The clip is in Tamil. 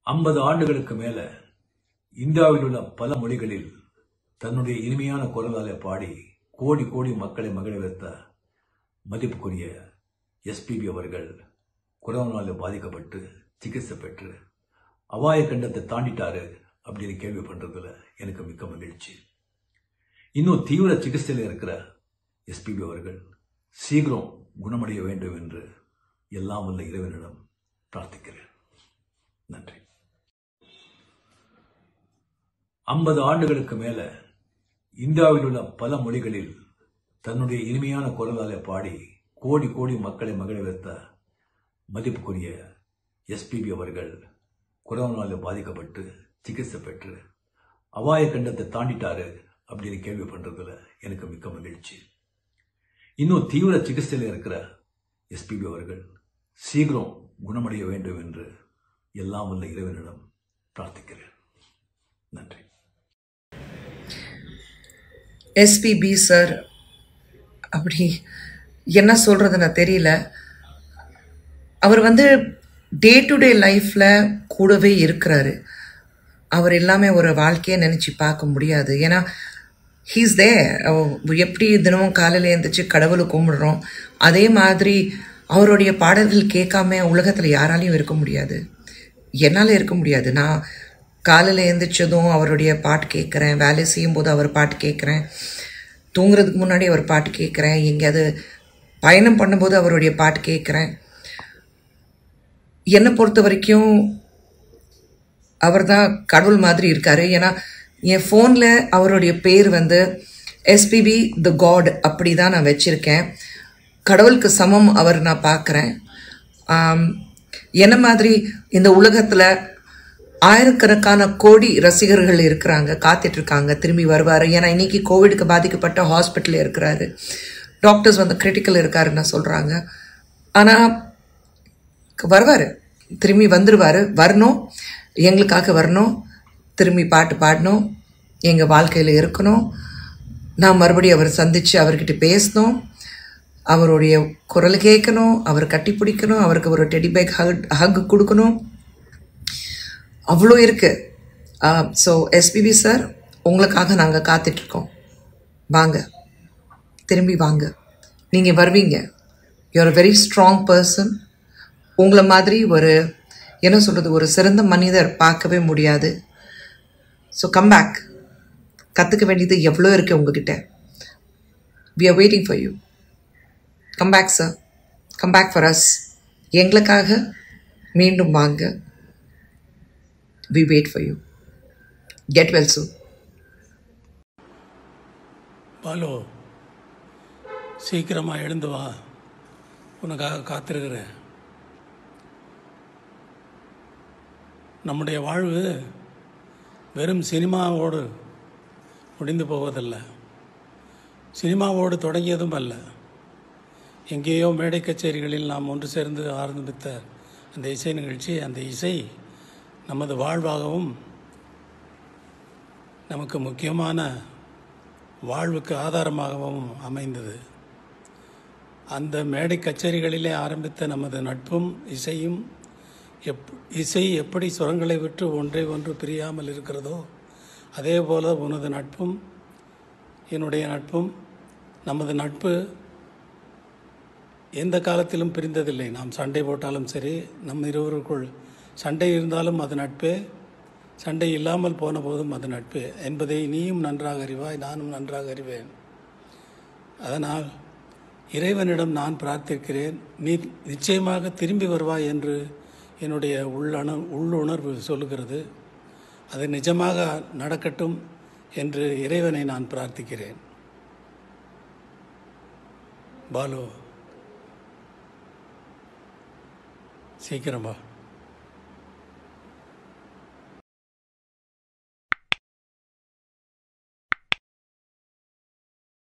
ஐம்பது ஆண்டுகளுக்கு மேல இந்தியாவில் உள்ள பல மொழிகளில் தன்னுடைய இனிமையான குரலாலே பாடி கோடி கோடி மக்களை மகிழ வைத்த மதிப்புக்குரிய எஸ்பிபி அவர்கள் கொரோனாவில் பாதிக்கப்பட்டு சிகிச்சை பெற்று அபாய கண்டத்தை தாண்டிட்டாரு அப்படின்னு கேள்வி பண்றதுல எனக்கு மிக்க மகிழ்ச்சி இன்னும் தீவிர சிகிச்சையில் இருக்கிற எஸ்பிபி அவர்கள் சீக்கிரம் குணமடைய வேண்டும் என்று எல்லாம் வல்ல இறைவனிடம் பிரார்த்திக்கிறேன் நன்றி ஐம்பது ஆண்டுகளுக்கு மேல இந்தியாவில் உள்ள பல மொழிகளில் தன்னுடைய இனிமையான குரலாலே பாடி கோடி கோடி மக்களை மகிழ வைத்த மதிப்புக்குரிய எஸ்பிபி அவர்கள் கொரோனாவில் பாதிக்கப்பட்டு சிகிச்சை பெற்று அபாய கண்டத்தை தாண்டிட்டாரு அப்படின்னு கேள்வி பண்றதுல எனக்கு மிக்க மகிழ்ச்சி இன்னும் தீவிர சிகிச்சையில் இருக்கிற எஸ்பிபி அவர்கள் சீக்கிரம் குணமடைய வேண்டும் என்று எல்லாம் வல்ல இறைவனிடம் பிரார்த்திக்கிறேன் நன்றி எஸ்பிபி சார் அப்படி என்ன சொல்கிறதுன்னு தெரியல அவர் வந்து டே டு டே லைஃப்பில் கூடவே இருக்கிறாரு அவர் எல்லாமே ஒரு வாழ்க்கையை நினச்சி பார்க்க முடியாது ஏன்னா ஹீஸ் தே எப்படி தினமும் காலையில் எழுந்திரிச்சு கடவுளை கும்பிடுறோம் அதே மாதிரி அவருடைய பாடல்கள் கேட்காம உலகத்தில் யாராலையும் இருக்க முடியாது என்னால் இருக்க முடியாது நான் காலையில் எழுந்திரிச்சதும் அவருடைய பாட்டு கேட்குறேன் வேலை செய்யும்போது அவர் பாட்டு கேட்குறேன் தூங்குறதுக்கு முன்னாடி அவர் பாட்டு கேட்குறேன் எங்கேயாவது பயணம் பண்ணும்போது அவருடைய பாட்டு கேட்குறேன் என்னை பொறுத்த வரைக்கும் அவர் தான் கடவுள் மாதிரி இருக்காரு ஏன்னா என் ஃபோனில் அவருடைய பேர் வந்து எஸ்பிபி த காட் அப்படி தான் நான் வச்சுருக்கேன் கடவுளுக்கு சமம் அவர் நான் பார்க்குறேன் என்ன மாதிரி இந்த உலகத்தில் ஆயிரக்கணக்கான கோடி ரசிகர்கள் இருக்கிறாங்க காத்துட்டு இருக்காங்க திரும்பி வருவார் ஏன்னா இன்னைக்கு கோவிடுக்கு பாதிக்கப்பட்ட ஹாஸ்பிட்டலில் இருக்கிறாரு டாக்டர்ஸ் வந்து கிரிட்டிக்கல் இருக்காருன்னு சொல்கிறாங்க ஆனால் வருவார் திரும்பி வந்துடுவார் வரணும் எங்களுக்காக வரணும் திரும்பி பாட்டு பாடணும் எங்கள் வாழ்க்கையில் இருக்கணும் நான் மறுபடியும் அவர் சந்தித்து அவர்கிட்ட பேசணும் அவருடைய குரல் கேட்கணும் அவர் கட்டி பிடிக்கணும் அவருக்கு ஒரு டெடி பேக் ஹக் ஹக் கொடுக்கணும் அவ்வளோ இருக்குது ஸோ எஸ்பிபி சார் உங்களுக்காக நாங்கள் காத்துட்ருக்கோம் வாங்க திரும்பி வாங்க நீங்கள் வருவீங்க யூஆர் வெரி ஸ்ட்ராங் பர்சன் உங்களை மாதிரி ஒரு என்ன சொல்கிறது ஒரு சிறந்த மனிதர் பார்க்கவே முடியாது ஸோ கம் பேக் கற்றுக்க வேண்டியது எவ்வளோ இருக்குது உங்ககிட்ட we are waiting for you come back sir come back for us எங்களுக்காக மீண்டும் வாங்க we wait for you get well soon Balu சீக்கிரமாக எழுந்து வா உனக்காக காத்திருக்கிறேன் நம்முடைய வாழ்வு வெறும் சினிமாவோடு முடிந்து போவதல்ல சினிமாவோடு தொடங்கியதும் அல்ல எங்கேயோ மேடை கச்சேரிகளில் நாம் ஒன்று சேர்ந்து ஆரம்பித்த அந்த இசை நிகழ்ச்சி அந்த இசை நமது வாழ்வாகவும் நமக்கு முக்கியமான வாழ்வுக்கு ஆதாரமாகவும் அமைந்தது அந்த மேடை கச்சேரிகளிலே ஆரம்பித்த நமது நட்பும் இசையும் எப் இசை எப்படி சுரங்களை விட்டு ஒன்றை ஒன்று பிரியாமல் இருக்கிறதோ அதே போல உனது நட்பும் என்னுடைய நட்பும் நமது நட்பு எந்த காலத்திலும் பிரிந்ததில்லை நாம் சண்டை போட்டாலும் சரி நம் இருவருக்குள் சண்டை இருந்தாலும் அது நட்பே சண்டை இல்லாமல் போன போதும் அது நட்பு என்பதை நீயும் நன்றாக அறிவாய் நானும் நன்றாக அறிவேன் அதனால் இறைவனிடம் நான் பிரார்த்திக்கிறேன் நீ நிச்சயமாக திரும்பி வருவாய் என்று என்னுடைய உள்ளண உள்ளுணர்வு சொல்லுகிறது அது நிஜமாக நடக்கட்டும் என்று இறைவனை நான் பிரார்த்திக்கிறேன் பாலு சீக்கிரம் வா